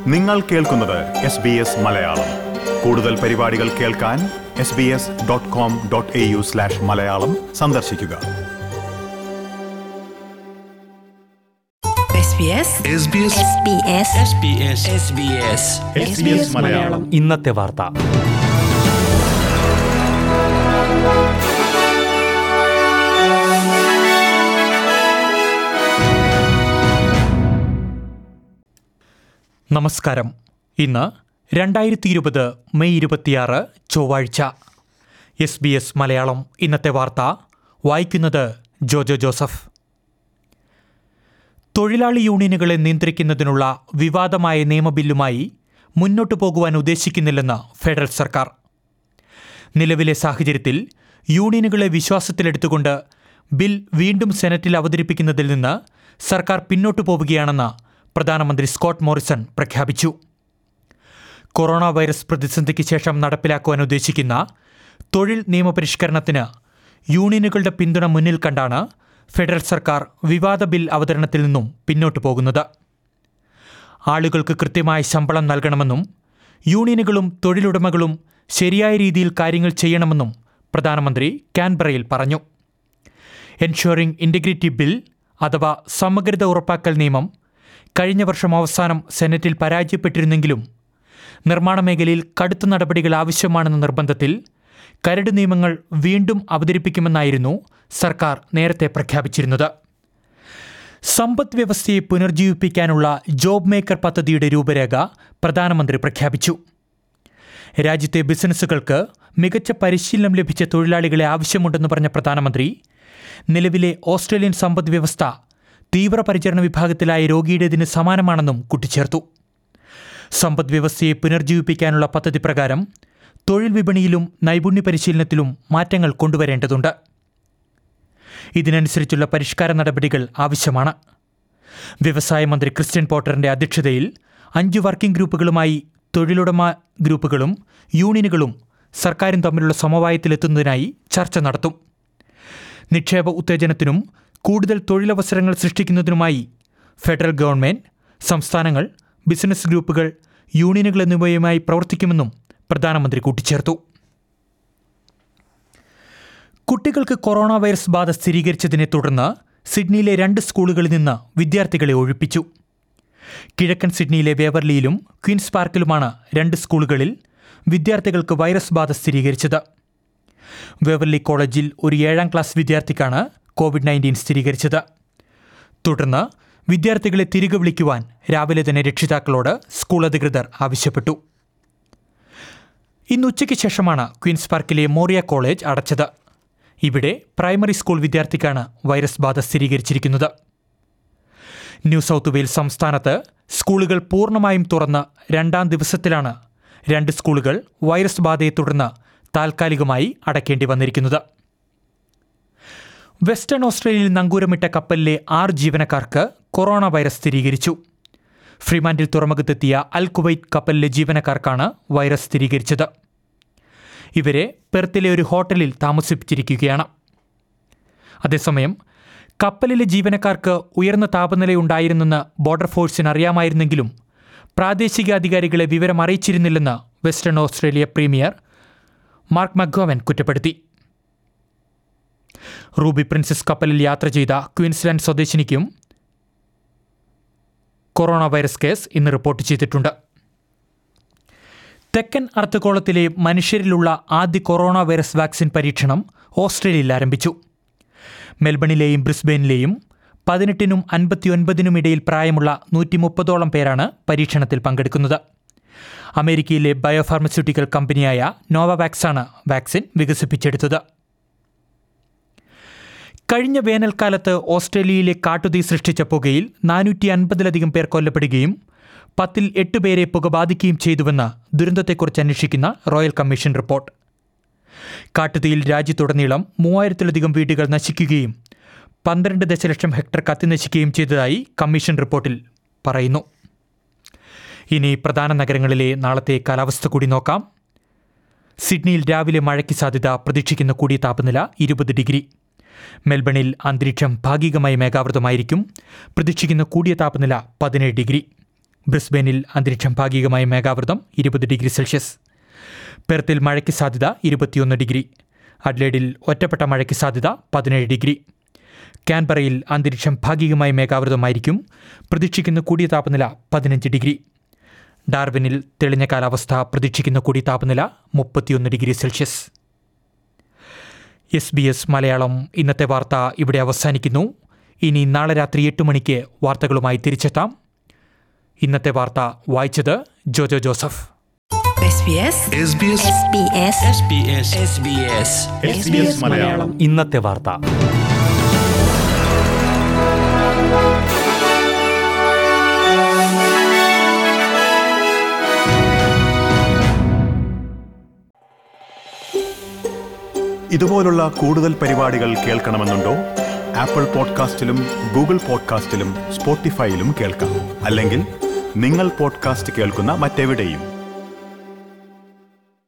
നിങ്ങൾ കേൾക്കുന്നത് S B S Malayalam കൂടുതൽ പരിപാടികൾ കേൾക്കാൻ S B S dot com dot A U slash Malayalam സന്ദർശിക്കുക SBS SBS SBS SBS SBS SBS Malayalam ഇന്നത്തെ വാർത്ത നമസ്കാരം ഇന്ന് രണ്ടായിരത്തി ഇരുപത് മെയ് ഇരുപത്തിയാറ് ചൊവ്വാഴ്ച എസ് ബി എസ് മലയാളം ഇന്നത്തെ വാർത്ത വായിക്കുന്നത് ജോജോ ജോസഫ് തൊഴിലാളി യൂണിയനുകളെ നിയന്ത്രിക്കുന്നതിനുള്ള വിവാദമായ നിയമബില്ലുമായി മുന്നോട്ടു പോകുവാൻ ഉദ്ദേശിക്കുന്നില്ലെന്ന് ഫെഡറൽ സർക്കാർ നിലവിലെ സാഹചര്യത്തിൽ യൂണിയനുകളെ വിശ്വാസത്തിലെടുത്തുകൊണ്ട് ബിൽ വീണ്ടും സെനറ്റിൽ അവതരിപ്പിക്കുന്നതിൽ നിന്ന് സർക്കാർ പിന്നോട്ടു പോവുകയാണെന്ന് പ്രധാനമന്ത്രി സ്കോട്ട് മോറിസൺ പ്രഖ്യാപിച്ചു കൊറോണ വൈറസ് പ്രതിസന്ധിക്ക് ശേഷം നടപ്പിലാക്കുവാൻ ഉദ്ദേശിക്കുന്ന തൊഴിൽ നിയമപരിഷ്കരണത്തിന് യൂണിയനുകളുടെ പിന്തുണ മുന്നിൽ കണ്ടാണ് ഫെഡറൽ സർക്കാർ വിവാദ ബിൽ അവതരണത്തിൽ നിന്നും പിന്നോട്ടു പോകുന്നത് ആളുകൾക്ക് കൃത്യമായ ശമ്പളം നൽകണമെന്നും യൂണിയനുകളും തൊഴിലുടമകളും ശരിയായ രീതിയിൽ കാര്യങ്ങൾ ചെയ്യണമെന്നും പ്രധാനമന്ത്രി കാൻബറയിൽ പറഞ്ഞു എൻഷുറിംഗ് ഇൻറ്റഗ്രിറ്റി ബിൽ അഥവാ സമഗ്രത ഉറപ്പാക്കൽ നിയമം കഴിഞ്ഞ വർഷം അവസാനം സെനറ്റിൽ പരാജയപ്പെട്ടിരുന്നെങ്കിലും നിർമ്മാണ മേഖലയിൽ കടുത്ത നടപടികൾ ആവശ്യമാണെന്ന നിർബന്ധത്തിൽ കരട് നിയമങ്ങൾ വീണ്ടും അവതരിപ്പിക്കുമെന്നായിരുന്നു സർക്കാർ നേരത്തെ പ്രഖ്യാപിച്ചിരുന്നത് സമ്പദ് വ്യവസ്ഥയെ പുനർജീവിപ്പിക്കാനുള്ള ജോബ് മേക്കർ പദ്ധതിയുടെ രൂപരേഖ പ്രധാനമന്ത്രി പ്രഖ്യാപിച്ചു രാജ്യത്തെ ബിസിനസ്സുകൾക്ക് മികച്ച പരിശീലനം ലഭിച്ച തൊഴിലാളികളെ ആവശ്യമുണ്ടെന്ന് പറഞ്ഞ പ്രധാനമന്ത്രി നിലവിലെ ഓസ്ട്രേലിയൻ സമ്പദ് വ്യവസ്ഥ തീവ്രപരിചരണ വിഭാഗത്തിലായ രോഗിയുടേതിന് സമാനമാണെന്നും കൂട്ടിച്ചേർത്തു സമ്പദ് വ്യവസ്ഥയെ പുനർജീവിപ്പിക്കാനുള്ള പദ്ധതി പ്രകാരം തൊഴിൽ വിപണിയിലും നൈപുണ്യ പരിശീലനത്തിലും മാറ്റങ്ങൾ കൊണ്ടുവരേണ്ടതുണ്ട് ഇതിനനുസരിച്ചുള്ള പരിഷ്കാര നടപടികൾ ആവശ്യമാണ് വ്യവസായ മന്ത്രി ക്രിസ്ത്യൻ പോട്ടറിന്റെ അധ്യക്ഷതയിൽ അഞ്ച് വർക്കിംഗ് ഗ്രൂപ്പുകളുമായി തൊഴിലുടമ ഗ്രൂപ്പുകളും യൂണിയനുകളും സർക്കാരും തമ്മിലുള്ള സമവായത്തിലെത്തുന്നതിനായി ചർച്ച നടത്തും നിക്ഷേപ ഉത്തേജനത്തിനും കൂടുതൽ തൊഴിലവസരങ്ങൾ സൃഷ്ടിക്കുന്നതിനുമായി ഫെഡറൽ ഗവൺമെന്റ് സംസ്ഥാനങ്ങൾ ബിസിനസ് ഗ്രൂപ്പുകൾ യൂണിയനുകൾ എന്നിവയുമായി പ്രവർത്തിക്കുമെന്നും പ്രധാനമന്ത്രി കൂട്ടിച്ചേർത്തു കുട്ടികൾക്ക് കൊറോണ വൈറസ് ബാധ സ്ഥിരീകരിച്ചതിനെ തുടർന്ന് സിഡ്നിയിലെ രണ്ട് സ്കൂളുകളിൽ നിന്ന് വിദ്യാർത്ഥികളെ ഒഴിപ്പിച്ചു കിഴക്കൻ സിഡ്നിയിലെ വേവർലിയിലും ക്വീൻസ് പാർക്കിലുമാണ് രണ്ട് സ്കൂളുകളിൽ വിദ്യാർത്ഥികൾക്ക് വൈറസ് ബാധ സ്ഥിരീകരിച്ചത് വേവർലി കോളേജിൽ ഒരു ഏഴാം ക്ലാസ് വിദ്യാർത്ഥിക്കാണ് കോവിഡ് നയൻറ്റീൻ സ്ഥിരീകരിച്ചത് തുടർന്ന് വിദ്യാർത്ഥികളെ തിരികെ വിളിക്കുവാൻ രാവിലെ തന്നെ രക്ഷിതാക്കളോട് സ്കൂൾ അധികൃതർ ആവശ്യപ്പെട്ടു ഇന്ന് ഉച്ചയ്ക്ക് ശേഷമാണ് ക്വീൻസ് പാർക്കിലെ മോറിയ കോളേജ് അടച്ചത് ഇവിടെ പ്രൈമറി സ്കൂൾ വിദ്യാർത്ഥിക്കാണ് വൈറസ് ബാധ സ്ഥിരീകരിച്ചിരിക്കുന്നത് ന്യൂ സൗത്ത് വെയിൽസ് സംസ്ഥാനത്ത് സ്കൂളുകൾ പൂർണ്ണമായും തുറന്ന് രണ്ടാം ദിവസത്തിലാണ് രണ്ട് സ്കൂളുകൾ വൈറസ് ബാധയെ തുടർന്ന് താൽക്കാലികമായി അടയ്ക്കേണ്ടി വന്നിരിക്കുന്നത് വെസ്റ്റേൺ ഓസ്ട്രേലിയയിൽ നങ്കൂരമിട്ട കപ്പലിലെ ആറ് ജീവനക്കാർക്ക് കൊറോണ വൈറസ് സ്ഥിരീകരിച്ചു ഫ്രീമാൻഡിൽ തുറമുഖത്തെത്തിയ അൽ കുവൈറ്റ് കപ്പലിലെ ജീവനക്കാർക്കാണ് വൈറസ് സ്ഥിരീകരിച്ചത് ഇവരെ പെർത്തിലെ ഒരു ഹോട്ടലിൽ താമസിപ്പിച്ചിരിക്കുകയാണ് അതേസമയം കപ്പലിലെ ജീവനക്കാർക്ക് ഉയർന്ന താപനിലയുണ്ടായിരുന്നെന്ന് ബോർഡർ ഫോഴ്സിന് അറിയാമായിരുന്നെങ്കിലും പ്രാദേശിക അധികാരികളെ വിവരം അറിയിച്ചിരുന്നില്ലെന്ന് Western Australia premier Mark McGowan കുറ്റപ്പെടുത്തി റൂബി പ്രിൻസസ് കപ്പലിൽ യാത്ര ചെയ്ത ക്വീൻസ്ലാൻഡ് സ്വദേശിനിക്കും കൊറോണ വൈറസ് കേസ് ഇന്ന് റിപ്പോർട്ട് ചെയ്തിട്ടുണ്ട് തെക്കൻ അർദ്ധഗോളത്തിലെ മനുഷ്യരിലുള്ള ആദ്യ കൊറോണ വൈറസ് വാക്സിൻ പരീക്ഷണം ഓസ്ട്രേലിയയിൽ ആരംഭിച്ചു മെൽബണിലെയും ബ്രിസ്ബെയിനിലെയും പതിനെട്ടിനും അൻപത്തിയൊൻപതിനും ഇടയിൽ പ്രായമുള്ള നൂറ്റി മുപ്പതോളം പേരാണ് പരീക്ഷണത്തിൽ പങ്കെടുക്കുന്നത് അമേരിക്കയിലെ ബയോഫാർമസ്യൂട്ടിക്കൽ കമ്പനിയായ നോവവാക്സാണ് വാക്സിൻ വികസിപ്പിച്ചെടുത്തത് കഴിഞ്ഞ വേനൽക്കാലത്ത് ഓസ്ട്രേലിയയിലെ കാട്ടുതീ സൃഷ്ടിച്ച പുകയിൽ നാനൂറ്റി അൻപതിലധികം പേർ കൊല്ലപ്പെടുകയും പത്തിൽ എട്ട് പേരെ പുക ബാധിക്കുകയും ചെയ്തുവെന്ന് ദുരന്തത്തെക്കുറിച്ച് അന്വേഷിക്കുന്ന റോയൽ കമ്മീഷൻ റിപ്പോർട്ട് കാട്ടുതീയിൽ രാജ്യത്തുടനീളം മൂവായിരത്തിലധികം വീടുകൾ നശിക്കുകയും പന്ത്രണ്ട് ദശലക്ഷം ഹെക്ടർ കത്തിനശിക്കുകയും ചെയ്തതായി കമ്മീഷൻ റിപ്പോർട്ടിൽ പറയുന്നു ഇനി പ്രധാന നഗരങ്ങളിലെ നാളത്തെ കാലാവസ്ഥ കൂടി നോക്കാം സിഡ്നിയിൽ രാവിലെ മഴയ്ക്ക് സാധ്യത പ്രതീക്ഷിക്കുന്ന കൂടിയ താപനില ഇരുപത് ഡിഗ്രി മെൽബണിൽ അന്തരീക്ഷം ഭാഗികമായി മേഘാവൃതമായിരിക്കും പ്രതീക്ഷിക്കുന്ന കൂടിയ താപനില പതിനേഴ് ഡിഗ്രി ബ്രിസ്ബെയിനിൽ അന്തരീക്ഷം ഭാഗികമായി മേഘാവൃതം ഇരുപത് ഡിഗ്രി സെൽഷ്യസ് പെർത്തിൽ മഴയ്ക്ക് സാധ്യത ഇരുപത്തിയൊന്ന് ഡിഗ്രി അഡ്ലേഡിൽ ഒറ്റപ്പെട്ട മഴയ്ക്ക് സാധ്യത പതിനേഴ് ഡിഗ്രി കാൻബറയിൽ അന്തരീക്ഷം ഭാഗികമായി മേഘാവൃതമായിരിക്കും പ്രതീക്ഷിക്കുന്ന കൂടിയ താപനില പതിനഞ്ച് ഡിഗ്രി ഡാർവിനിൽ തെളിഞ്ഞ കാലാവസ്ഥ പ്രതീക്ഷിക്കുന്ന കൂടിയ താപനില മുപ്പത്തിയൊന്ന് degree Celsius S B S Malayalam ഇന്നത്തെ വാർത്ത ഇവിടെ അവസാനിക്കുന്നു ഇനി നാളെ രാത്രി എട്ട് മണിക്ക് വാർത്തകളുമായി തിരിച്ചെത്താം ഇന്നത്തെ വാർത്ത വായിച്ചത് Jojo Joseph SBS SBS SBS SBS SBS SBS Malayalam ഇന്നത്തെ വാർത്ത ഇതുപോലുള്ള കൂടുതൽ പരിപാടികൾ കേൾക്കണമെന്നുണ്ടോ ആപ്പിൾ പോഡ്കാസ്റ്റിലും ഗൂഗിൾ പോഡ്കാസ്റ്റിലും സ്പോട്ടിഫൈയിലും കേൾക്കാം അല്ലെങ്കിൽ നിങ്ങൾ പോഡ്കാസ്റ്റ് കേൾക്കുന്ന മറ്റെവിടെയും